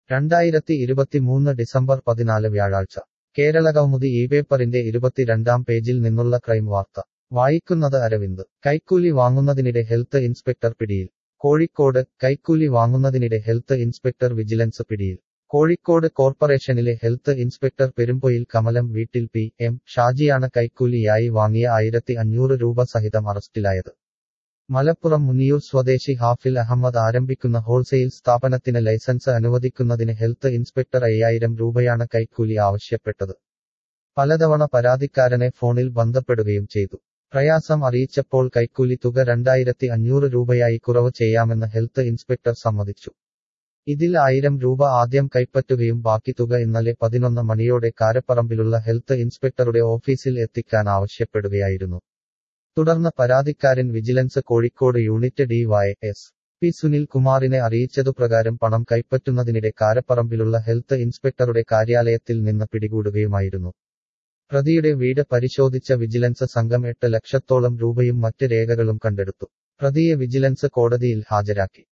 രണ്ടായിരത്തി ഇരുപത്തിമൂന്ന് ഡിസംബർ പതിനാല് വ്യാഴാഴ്ച കേരളകൗമുദി ഈ പേപ്പറിന്റെ ഇരുപത്തിരണ്ടാം പേജിൽ നിന്നുള്ള ക്രൈം വാർത്ത വായിക്കുന്നത് അരവിന്ദ് കൈക്കൂലി വാങ്ങുന്നതിനിടെ ഹെൽത്ത് ഇൻസ്പെക്ടർ പിടിയിൽ കോഴിക്കോട് കൈക്കൂലി വാങ്ങുന്നതിനിടെ ഹെൽത്ത് ഇൻസ്പെക്ടർ വിജിലൻസ് പിടിയിൽ കോഴിക്കോട് കോർപ്പറേഷനിലെ ഹെൽത്ത് ഇൻസ്പെക്ടർ പെരുമ്പൊയിൽ കമലം വീട്ടിൽ പി എം ഷാജിയാണ് കൈക്കൂലിയായി വാങ്ങിയ ആയിരത്തി അഞ്ഞൂറ് രൂപ സഹിതം അറസ്റ്റിലായത് മലപ്പുറം മുനിയൂർ സ്വദേശി ഹാഫിൽ അഹമ്മദ് ആരംഭിക്കുന്ന ഹോൾസെയിൽ സ്ഥാപനത്തിന് ലൈസൻസ് അനുവദിക്കുന്നതിന് ഹെൽത്ത് ഇൻസ്പെക്ടർ അയ്യായിരം രൂപയാണ് കൈക്കൂലി ആവശ്യപ്പെട്ടത് പലതവണ പരാതിക്കാരനെ ഫോണിൽ ബന്ധപ്പെടുകയും ചെയ്തു പ്രയാസം അറിയിച്ചപ്പോൾ കൈക്കൂലി തുക രണ്ടായിരത്തി അഞ്ഞൂറ് രൂപയായി കുറവ് ചെയ്യാമെന്ന് ഹെൽത്ത് ഇൻസ്പെക്ടർ സമ്മതിച്ചു ഇതിൽ ആയിരം രൂപ ആദ്യം കൈപ്പറ്റുകയും ബാക്കി തുക ഇന്നലെ പതിനൊന്ന് മണിയോടെ കാരപ്പറമ്പിലുള്ള ഹെൽത്ത് ഇൻസ്പെക്ടറുടെ ഓഫീസിൽ എത്തിക്കാൻ ആവശ്യപ്പെടുകയായിരുന്നു തുടർന്ന് പരാതിക്കാരൻ vigilance Kozhikode unit D Y S P Sunil കുമാറിനെ അറിയിച്ചതുപ്രകാരം പണം കൈപ്പറ്റുന്നതിനിടെ കാരപ്പറമ്പിലുള്ള ഹെൽത്ത് ഇൻസ്പെക്ടറുടെ കാര്യാലയത്തിൽ നിന്ന് പിടികൂടുകയുമായിരുന്നു പ്രതിയുടെ വീട് പരിശോധിച്ച വിജിലൻസ് സംഘം എട്ട് ലക്ഷത്തോളം രൂപയും മറ്റ് രേഖകളും കണ്ടെടുത്തു പ്രതിയെ വിജിലൻസ് കോടതിയിൽ ഹാജരാക്കി